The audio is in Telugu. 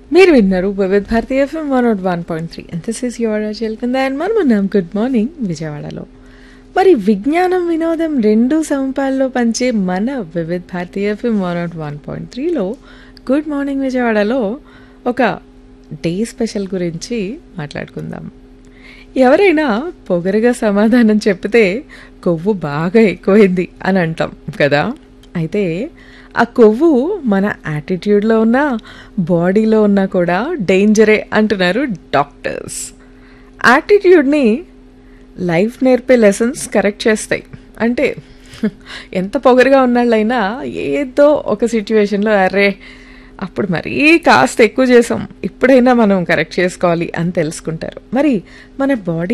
మీరు విన్నారు Vividh Bharati FM one nought one point three and this is your చెల్కుంద అండ్ మనం ఉన్నాం గుడ్ మార్నింగ్ విజయవాడలో మరి విజ్ఞానం వినోదం రెండు సమపాల్లో పంచే మన Vividh Bharati FM one nought one point త్రీలో గుడ్ మార్నింగ్ విజయవాడలో ఒక డే స్పెషల్ గురించి మాట్లాడుకుందాం ఎవరైనా పొగరుగా సమాధానం చెప్తే కొవ్వు బాగా ఎక్కువైంది అని అంటాం కదా అయితే ఆ కొవ్వు మన యాటిట్యూడ్లో ఉన్నా బాడీలో ఉన్నా కూడా డేంజరే అంటున్నారు డాక్టర్స్ యాటిట్యూడ్ని లైఫ్ నేర్పే లెసన్స్ కరెక్ట్ చేస్తాయి అంటే ఎంత పొగరుగా ఉన్నాళ్ళైనా ఏదో ఒక సిచ్యువేషన్లో అరే అప్పుడు మరీ కాస్త ఎక్కువ చేసాం ఇప్పుడైనా మనం కరెక్ట్ చేసుకోవాలి అని తెలుసుకుంటారు మరి మన బాడీ